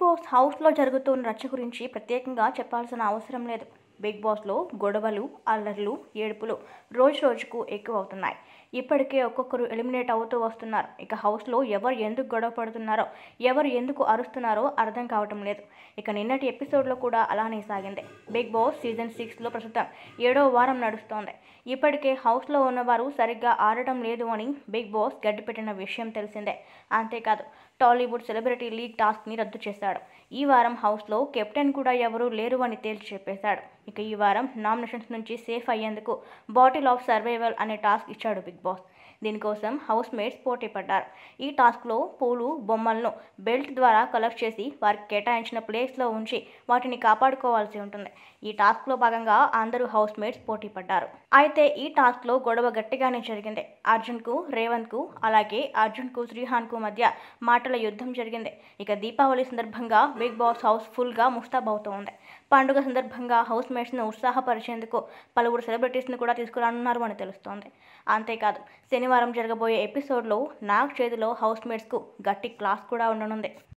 boss హౌస్లో జరుగుతున్న రచ్చ గురించి ప్రత్యేకంగా చెప్పాల్సిన అవసరం లేదు బిగ్ బాస్లో గొడవలు అల్లర్లు ఏడుపులు రోజు రోజుకు ఎక్కువ అవుతున్నాయి ఇప్పటికే ఒక్కొక్కరు ఎలిమినేట్ అవుతూ వస్తున్నారు ఇక హౌస్లో ఎవరు ఎందుకు గొడవ పడుతున్నారో ఎవరు ఎందుకు అరుస్తున్నారో అర్థం కావటం లేదు ఇక నిన్నటి ఎపిసోడ్లో కూడా అలానే సాగింది బిగ్ బాస్ సీజన్ సిక్స్లో ప్రస్తుతం ఏడో వారం నడుస్తోంది ఇప్పటికే హౌస్లో ఉన్నవారు సరిగ్గా ఆడటం లేదు అని బిగ్ బాస్ గడ్డిపెట్టిన విషయం తెలిసిందే అంతేకాదు టాలీవుడ్ సెలబ్రిటీ లీగ్ టాస్క్ని రద్దు చేశాడు ఈ వారం హౌస్లో కెప్టెన్ కూడా ఎవరూ లేరు అని తేల్చి చెప్పేశాడు ఇక ఈ వారం నామినేషన్స్ నుంచి సేఫ్ అయ్యేందుకు బాటిల్ ఆఫ్ సర్వైవల్ అనే టాస్క్ ఇచ్చాడు బిగ్ బాస్ దీనికోసం హౌస్ మేట్స్ పోటీ పడ్డారు ఈ టాస్క్లో పూలు బొమ్మలను బెల్ట్ ద్వారా కలెక్ట్ చేసి వారికి కేటాయించిన ప్లేస్లో ఉంచి వాటిని కాపాడుకోవాల్సి ఉంటుంది ఈ టాస్క్లో భాగంగా అందరూ హౌస్ మేట్స్ పోటీ పడ్డారు అయితే ఈ టాస్క్లో గొడవ గట్టిగానే జరిగింది అర్జున్కు రేవంత్కు అలాగే అర్జున్కు శ్రీహాన్కు మధ్య మాటల యుద్ధం జరిగింది ఇక దీపావళి సందర్భంగా బిగ్ బాస్ హౌస్ ఫుల్గా ముస్తాబవుతోంది పండుగ సందర్భంగా హౌస్ మేట్స్ను ఉత్సాహపరిచేందుకు పలువురు సెలబ్రిటీస్ని కూడా తీసుకురానున్నారు అని తెలుస్తోంది అంతేకాదు శనివారం జరగబోయే ఎపిసోడ్లో నాగ్ చేతిలో హౌస్ మేట్స్కు గట్టి క్లాస్ కూడా ఉండనుంది